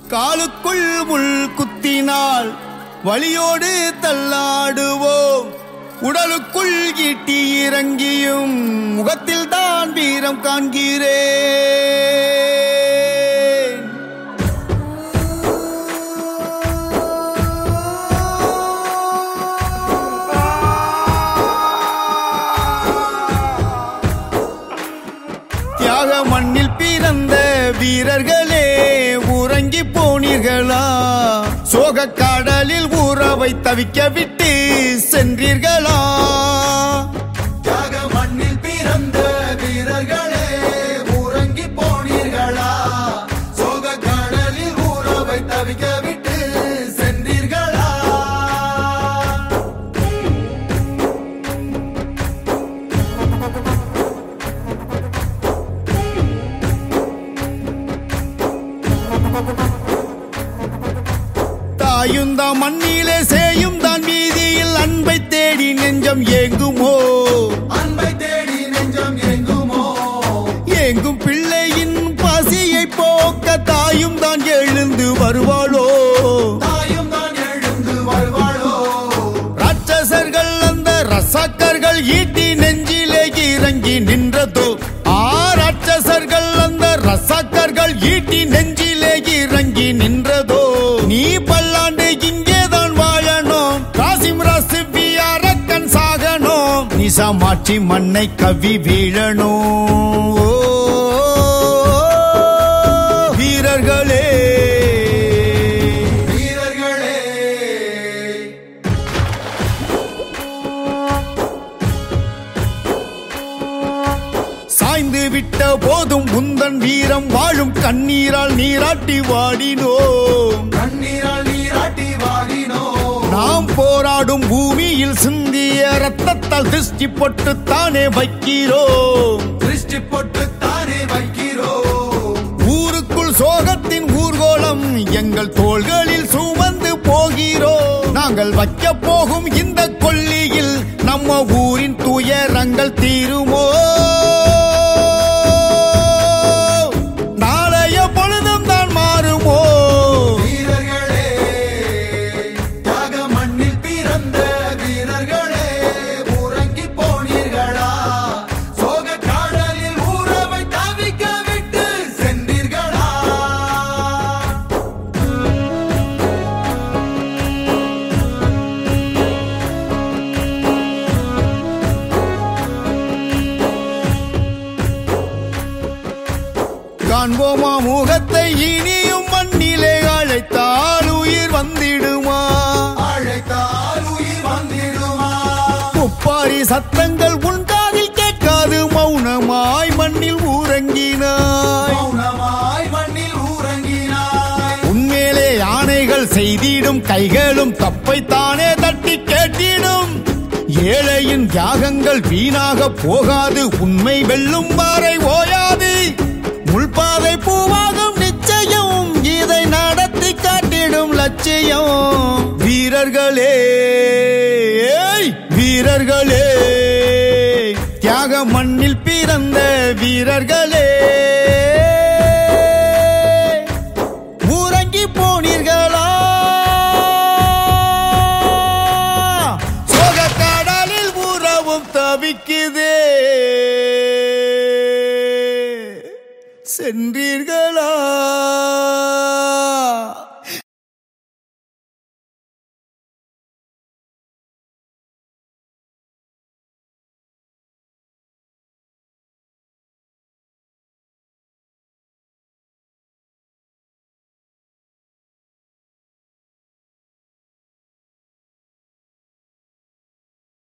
காலுக்குள் முள் குத்தினால் வலியோடு தள்ளாடுவோம் உடலுக்குள் ஈட்டி இறங்கியும் முகத்தில் தான் வீரம் காண்கிறேன் தியாக மண்ணில் பிறந்த வீரர்களே உறங்கி போனீர்களா சோக கடலில் உறவை தவிக்க விட்டு சென்றீர்களா தியாக மண்ணில் பிறந்த வீரர்களே உறங்கி போனீர்களா சோக கடலில் உறவை தவிக்க விட்டு சென்றீர்களா தாயும் தான் மண்ணிலே சேயும் தான் வீதியில் அன்பை தேடி நெஞ்சம் ஏங்குமோ அன்பை தேடி நெஞ்சம் எங்குமோ ஏங்கும் பிள்ளையின் பசியை போக்க தாயும் தான் எழுந்து வருவாளோ தாயும் தான் எழுந்து வருவாளோ ராட்சசர்கள் அந்த ரசாக்கர்கள் ஈட்டி நெஞ்சிலே இறங்கி நின்றதோ ஆ ராட்சசர்கள் அந்த ரசாக்கர்கள் ஈட்டி நெஞ்சிலே இறங்கி நின்றதோ நீ பல்லாண்டு இங்கேதான் வாழணும் காசிம் ராசு அரக்கன் சாகணும் நிசா மாற்றி மண்ணை கவி வீழணும் ஓ, வீரர்களே வீரர்களே சாய்ந்து விட்ட போதும் உந்தன் வீரம் வாழும் கண்ணீரால் நீராட்டி வாடினோம் கண்ணீரால் நீராட்டி வாடினோ நாம் போராடும் பூமியில் சிந்திய ரத்தத்தால் திருஷ்டி பொட்டு தானே வைக்கிறோம் திருஷ்டி பொட்டு தானே வைக்கிறோம் ஊருக்குள் சோகத்தின் ஊர்கோலம் எங்கள் தோள்களில் சுமந்து போகிறோம் நாங்கள் வைக்க போகும் இந்த கொல்லியில் நம்ம ஊரின் துயரங்கள் தீருமோ நாளைய பொழுதும் தான் மாறுமோ வீரர்களே தியாக மண்ணில் பிறந்த வீரர்களே உறங்கி போனீர்களா சோக காடலில் ஊரவை தவிக்க விட்டு சென்றீர்களா காண்போமா முகத்தை இனியும் மண்ணிலே அழைத்தால் உயிர் வந்திடுமா அழைத்தால் உயிர் வந்திடுமா முப்பாரி சத்தங்கள் உண்டாதில் கேட்காது மௌனமாய் மண்ணில் ஊரங்கினாய் மௌனமாய் மண்ணில் ஊரங்கினாய் உண்மையிலே யானைகள் செய்திடும் கைகளும் தப்பை தானே தட்டி கேட்டிடும் ஏழையின் தியாகங்கள் வீணாக போகாது உண்மை வெல்லும் வரை ஓயாது முள்பாதை பூவாகும் நிச்சயம் இதை நடத்தி காட்டிடும் லட்சியம் வீரர்களே ஏய், வீரர்களே தியாக மண்ணில் பிறந்த வீரர்களே ஊரங்கி போனீர்களா சோக கடலில் உறவும் தவிக்குதே சென்றீர்களா